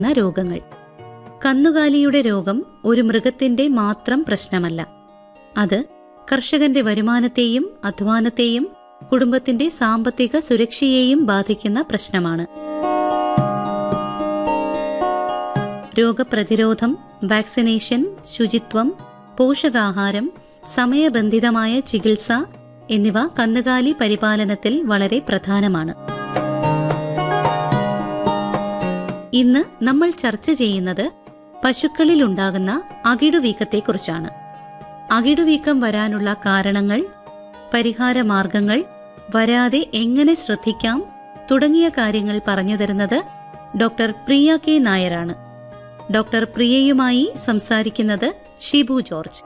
എന്ന രോഗങ്ങൾ കന്നുകാലിയുടെ രോഗം ഒരു മൃഗത്തിന്റെ മാത്രം പ്രശ്നമല്ല അത് കർഷകന്റെ വരുമാനത്തെയും അധ്വാനത്തെയും കുടുംബത്തിന്റെ സാമ്പത്തിക സുരക്ഷയെയും ബാധിക്കുന്ന പ്രശ്നമാണ് രോഗപ്രതിരോധം വാക്സിനേഷൻ ശുചിത്വം പോഷകാഹാരം സമയബന്ധിതമായ ചികിത്സ എന്നിവ കന്നുകാലി പരിപാലനത്തിൽ വളരെ പ്രധാനമാണ് ഇന്ന് നമ്മൾ ചർച്ച ചെയ്യുന്നത് പശുക്കളിലുണ്ടാകുന്ന അകിടുവീക്കത്തെക്കുറിച്ചാണ് അകിടുവീക്കം വരാനുള്ള കാരണങ്ങൾ പരിഹാരമാർഗങ്ങൾ വരാതെ എങ്ങനെ ശ്രദ്ധിക്കാം തുടങ്ങിയ കാര്യങ്ങൾ പറഞ്ഞു തരുന്നത് ഡോക്ടർ പ്രിയ കെ നായരാണ് ഡോക്ടർ പ്രിയയുമായി സംസാരിക്കുന്നത് ഷിബു ജോർജ്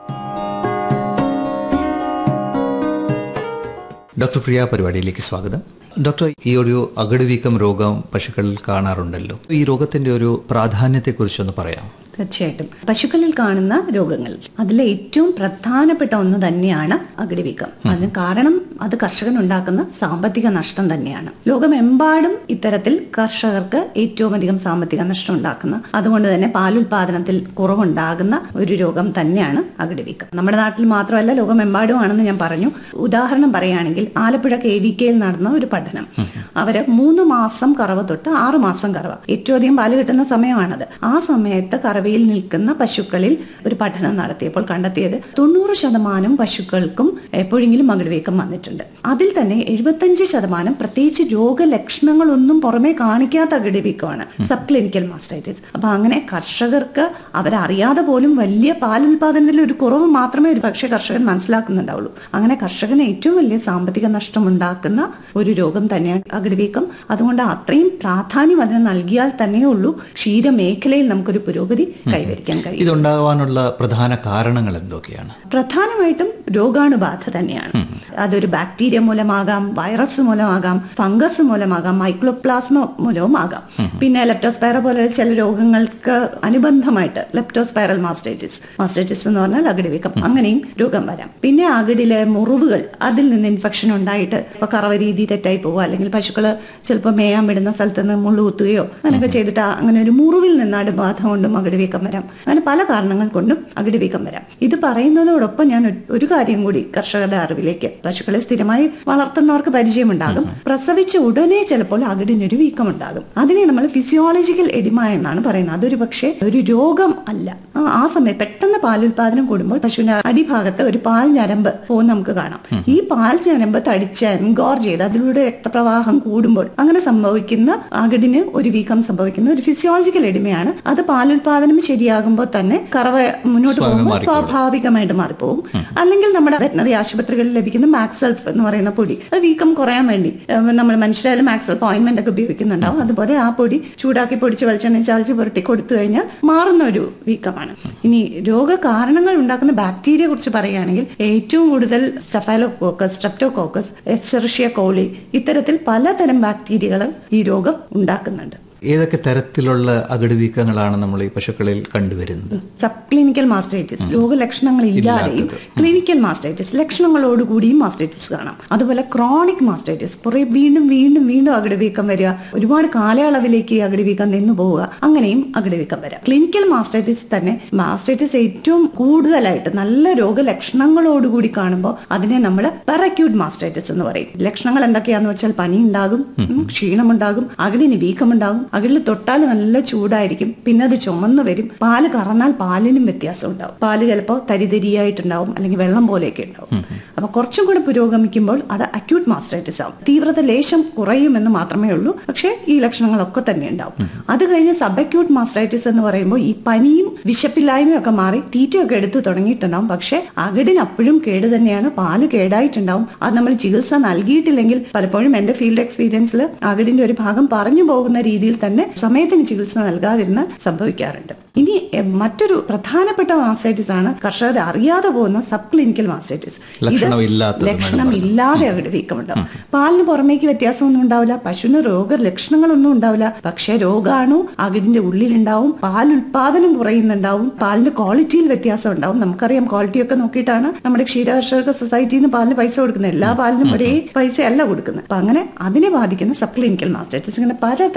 ഡോക്ടർ പ്രിയ പരിപാടിയിലേക്ക് സ്വാഗതം ഡോക്ടർ ഈ ഒരു അകടുവീക്കം രോഗം പശുക്കളിൽ കാണാറുണ്ടല്ലോ ഈ രോഗത്തിന്റെ ഒരു പ്രാധാന്യത്തെക്കുറിച്ചൊന്ന് പറയാം തീർച്ചയായിട്ടും പശുക്കളിൽ കാണുന്ന രോഗങ്ങൾ അതിലെ ഏറ്റവും പ്രധാനപ്പെട്ട ഒന്ന് തന്നെയാണ് അകിടിവീക്കം അതിന് കാരണം അത് കർഷകനുണ്ടാക്കുന്ന സാമ്പത്തിക നഷ്ടം തന്നെയാണ് ലോകമെമ്പാടും ഇത്തരത്തിൽ കർഷകർക്ക് ഏറ്റവും അധികം സാമ്പത്തിക നഷ്ടം ഉണ്ടാക്കുന്ന അതുകൊണ്ട് തന്നെ പാലുൽപാദനത്തിൽ കുറവുണ്ടാകുന്ന ഒരു രോഗം തന്നെയാണ് അകിടിവീക്കം നമ്മുടെ നാട്ടിൽ മാത്രമല്ല ലോകമെമ്പാടുമാണെന്ന് ഞാൻ പറഞ്ഞു ഉദാഹരണം പറയുകയാണെങ്കിൽ ആലപ്പുഴ കെ വി കെയിൽ നടന്ന ഒരു പഠനം അവര് മൂന്ന് മാസം കറവ തൊട്ട് ആറ് മാസം കറവ ഏറ്റവും അധികം പാല് കിട്ടുന്ന സമയമാണത് ആ സമയത്ത് കറവയിൽ നിൽക്കുന്ന പശുക്കളിൽ ഒരു പഠനം നടത്തിയപ്പോൾ കണ്ടെത്തിയത് തൊണ്ണൂറ് ശതമാനം പശുക്കൾക്കും എപ്പോഴെങ്കിലും മകിഴ്വീക്കം വന്നിട്ടുണ്ട് അതിൽ തന്നെ എഴുപത്തഞ്ച് ശതമാനം പ്രത്യേകിച്ച് രോഗലക്ഷണങ്ങളൊന്നും പുറമേ കാണിക്കാത്ത അകിടിവീക്കമാണ് സബ് ക്ലിനിക്കൽ മാസ്റ്റൈറ്റിസ് അപ്പൊ അങ്ങനെ കർഷകർക്ക് അവരറിയാതെ പോലും വലിയ പാലുൽപാദനത്തിൽ ഒരു കുറവ് മാത്രമേ ഒരു പക്ഷേ കർഷകൻ മനസ്സിലാക്കുന്നുണ്ടാവുള്ളൂ അങ്ങനെ കർഷകന് ഏറ്റവും വലിയ സാമ്പത്തിക നഷ്ടം ഉണ്ടാക്കുന്ന ഒരു രോഗം തന്നെയാണ് അകിടിവീക്കം അതുകൊണ്ട് അത്രയും പ്രാധാന്യം അതിന് നൽകിയാൽ തന്നെയേ ഉള്ളൂ ക്ഷീരമേഖലയിൽ നമുക്കൊരു പുരോഗതി കൈവരിക്കാൻ കഴിയും ഇതുണ്ടാകാനുള്ള പ്രധാന കാരണങ്ങൾ എന്തൊക്കെയാണ് പ്രധാനമായിട്ടും രോഗാണുബാധ തന്നെയാണ് അതൊരു ബാക്ടീരിയ മൂലമാകാം വൈറസ് മൂലമാകാം ഫംഗസ് മൂലമാകാം മൈക്രോപ്ലാസ്മ മൂലവും ആകാം പിന്നെ ലെപ്റ്റോസ്പൈറ പോലെ ചില രോഗങ്ങൾക്ക് അനുബന്ധമായിട്ട് ലെപ്റ്റോസ്പൈറൽ മാസ്റ്റൈറ്റിസ് മാസ്റ്റൈറ്റിസ് എന്ന് പറഞ്ഞാൽ അകിടിവീക്കം അങ്ങനെയും രോഗം വരാം പിന്നെ അകിടിലെ മുറിവുകൾ അതിൽ നിന്ന് ഇൻഫെക്ഷൻ ഉണ്ടായിട്ട് ഇപ്പൊ കറവ രീതി തെറ്റായി പോവുക അല്ലെങ്കിൽ പശുക്കള് ചിലപ്പോൾ മേയാൻ വിടുന്ന സ്ഥലത്ത് നിന്ന് മുള്ളു കുത്തുകയോ അങ്ങനെയൊക്കെ ചെയ്തിട്ട് ആ- അങ്ങനെ ഒരു മുറിവിൽ നിന്ന് അണുബാധ കൊണ്ടും അകിടിവീക്കം വരാം അങ്ങനെ പല കാരണങ്ങൾ കൊണ്ടും അകിടിവീക്കം വരാം ഇത് പറയുന്നതോടൊപ്പം ഞാൻ ഒരു- ഒരു കാര്യം കൂടി കർഷകരുടെ അറിവിലേക്ക് പശുക്കളെ സ്ഥിരമായി വളർത്തുന്നവർക്ക് പരിചയമുണ്ടാകും പ്രസവിച്ച ഉടനെ ചിലപ്പോൾ അകിടിനൊരു വീക്കം ഉണ്ടാകും അതിനെ നമ്മൾ ഫിസിയോളജിക്കൽ എഡിമ എന്നാണ് പറയുന്നത് അതൊരു പക്ഷേ ഒരു രോഗം അല്ല ആ- ആ സമയത്ത് പെട്ടെന്ന് പാലുൽപാദനം കൂടുമ്പോൾ പശുവിന്റെ അടിഭാഗത്ത് ഒരു പാൽ ഞരമ്പ് പോകുന്ന നമുക്ക് കാണാം ഈ പാൽ ഞരമ്പ് തടിച്ച് എൻഗോർ ചെയ്ത് അതിലൂടെ രക്തപ്രവാഹം കൂടുമ്പോൾ അങ്ങനെ സംഭവിക്കുന്ന അകിടിന് ഒരു വീക്കം സംഭവിക്കുന്ന ഒരു ഫിസിയോളജിക്കൽ എഡിമയാണ് അത് പാലുൽപാദനം ശരിയാകുമ്പോൾ തന്നെ കറവ മുന്നോട്ട് സ്വാഭാവികം പോകുമ്പോൾ മാറിക്കോളും. സ്വാഭാവികമായിട്ട് മാറിപ്പോകും അല്ലെങ്കിൽ നമ്മുടെ വെറ്റനറി ആശുപത്രികളിൽ ലഭിക്കുന്ന മാക്സൽഫ് എന്ന് പറയുന്ന പൊടി അത് വീക്കം കുറയാൻ വേണ്ടി ഏഹ്, നമ്മൾ മനുഷ്യരായാലും മാക്സൽഫ് ഓയിൻമെന്റ് ഒക്കെ ഉപയോഗിക്കുന്നുണ്ടാവും അതുപോലെ ആ പൊടി ചൂടാക്കി പൊടിച്ച് വെളിച്ചെണ്ണ ചാലിച്ച് പുരട്ടി കൊടുത്തു കഴിഞ്ഞാൽ മാറുന്ന ഒരു വീക്കമാണ് ഇനി രോഗകാരണങ്ങൾ ഉണ്ടാക്കുന്ന ബാക്ടീരിയയെ കുറിച്ച് പറയുകയാണെങ്കിൽ ഏറ്റവും കൂടുതൽ സ്റ്റഫൈലോകോക്കസ് സ്ട്രെപ്റ്റോകോക്കസ് എസ്ചെറിഷ്യ കോളി ഇത്തരത്തിൽ പലതരം ബാക്ടീരിയകൾ ഈ രോഗം ഉണ്ടാക്കുന്നുണ്ട് ഏതൊക്കെ തരത്തിലുള്ള അകടുവീക്കങ്ങളാണ് നമ്മൾ ഈ പശുക്കളിൽ കണ്ടുവരുന്നത് സബ് ക്ലിനിക്കൽ മാസ്റ്റൈറ്റിസ് രോഗലക്ഷണങ്ങൾ ഇല്ലാതെയും ക്ലിനിക്കൽ മാസ്റ്റൈറ്റിസ് ലക്ഷണങ്ങളോടുകൂടിയും മാസ്റ്റൈറ്റിസ് കാണാം അതുപോലെ ക്രോണിക് മാസ്റ്റൈറ്റിസ് കുറെ വീണ്ടും വീണ്ടും വീണ്ടും അകിടുവീക്കം വരിക ഒരുപാട് കാലയളവിലേക്ക് ഈ അകിടുവീക്കം നിന്നു പോവുക അങ്ങനെയും അകിടുവീക്കം വരാം ക്ലിനിക്കൽ മാസ്റ്റൈറ്റിസ് തന്നെ മാസ്റ്റൈറ്റിസ് ഏറ്റവും കൂടുതലായിട്ട് നല്ല രോഗലക്ഷണങ്ങളോടുകൂടി കാണുമ്പോൾ അതിനെ നമ്മൾ പെറക്യൂട്ട് മാസ്റ്റൈറ്റിസ് എന്ന് പറയും ലക്ഷണങ്ങൾ എന്തൊക്കെയാന്ന് വെച്ചാൽ പനി ഉണ്ടാകും ഉം, ക്ഷീണമുണ്ടാകും അകിടിന് വീക്കമുണ്ടാകും അകിടിൽ തൊട്ടാൽ നല്ല ചൂടായിരിക്കും പിന്നെ അത് ചുമന്നു വരും പാല് കറന്നാൽ പാലിനും വ്യത്യാസം ഉണ്ടാവും പാല് ചിലപ്പോൾ തരിതരിയായിട്ടുണ്ടാവും അല്ലെങ്കിൽ വെള്ളം പോലെയൊക്കെ ഉണ്ടാവും അപ്പൊ കുറച്ചും കൂടെ പുരോഗമിക്കുമ്പോൾ അത് അക്യൂട്ട് മാസ്റ്റൈറ്റിസ് ആവും തീവ്രത ലേശം കുറയുമെന്ന് മാത്രമേ ഉള്ളൂ പക്ഷേ ഈ ലക്ഷണങ്ങളൊക്കെ തന്നെ ഉണ്ടാവും അത് കഴിഞ്ഞ് സബ് അക്യൂട്ട് മാസ്റ്റൈറ്റിസ് എന്ന് പറയുമ്പോൾ ഈ പനിയും വിശപ്പില്ലായ്മയും ഒക്കെ മാറി തീറ്റയൊക്കെ എടുത്തു തുടങ്ങിയിട്ടുണ്ടാവും പക്ഷേ അകിടിന് അപ്പോഴും കേട് തന്നെയാണ് പാല് കേടായിട്ടുണ്ടാവും അത് നമ്മൾ ചികിത്സ നൽകിയിട്ടില്ലെങ്കിൽ പലപ്പോഴും എന്റെ ഫീൽഡ് എക്സ്പീരിയൻസിൽ അകിടിന്റെ ഒരു ഭാഗം പറഞ്ഞു പോകുന്ന രീതിയിൽ തന്നെ സമയത്തിന് ചികിത്സ നൽകാതിരുന്നാൽ സംഭവിക്കാറുണ്ട് ഇനി എ, മറ്റൊരു പ്രധാനപ്പെട്ട മാസ്റ്റൈറ്റിസ് ആണ് കർഷകർ അറിയാതെ പോകുന്ന സബ് ക്ലിനിക്കൽ മാസ്റ്റൈറ്റിസ് ലക്ഷണമില്ലാത്തത് എന്ന് ലക്ഷണമില്ലാതെ അവിടെ വീക്കമുണ്ടാവും പാലിന് പുറമേക്ക് വ്യത്യാസമൊന്നും ഉണ്ടാവില്ല പശുവിന് രോഗ ലക്ഷണങ്ങളൊന്നും ഉണ്ടാവില്ല പക്ഷെ രോഗാണു അകിടിന്റെ ഉള്ളിലുണ്ടാവും പാൽ ഉൽപാദനം കുറയുന്നുണ്ടാവും പാലിന്റെ ക്വാളിറ്റിയിൽ വ്യത്യാസം ഉണ്ടാവും നമുക്കറിയാം ക്വാളിറ്റി ഒക്കെ നോക്കിയിട്ടാണ് നമ്മുടെ ക്ഷീരകർഷക സൊസൈറ്റിയിൽ നിന്ന് പാലിന് പൈസ കൊടുക്കുന്നത് എല്ലാ പാലിനും ഒരേ പൈസ അല്ല കൊടുക്കുന്നത് അപ്പൊ അങ്ങനെ അതിനെ ബാധിക്കുന്ന സബ് ക്ലിനിക്കൽ മാസ്റ്റൈറ്റിസ് ഇങ്ങനെ പല തരത്തിൽ നമുക്ക്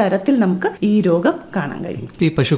നമുക്ക് ഈ രോഗം കാണാൻ കഴിയും ഈ പശു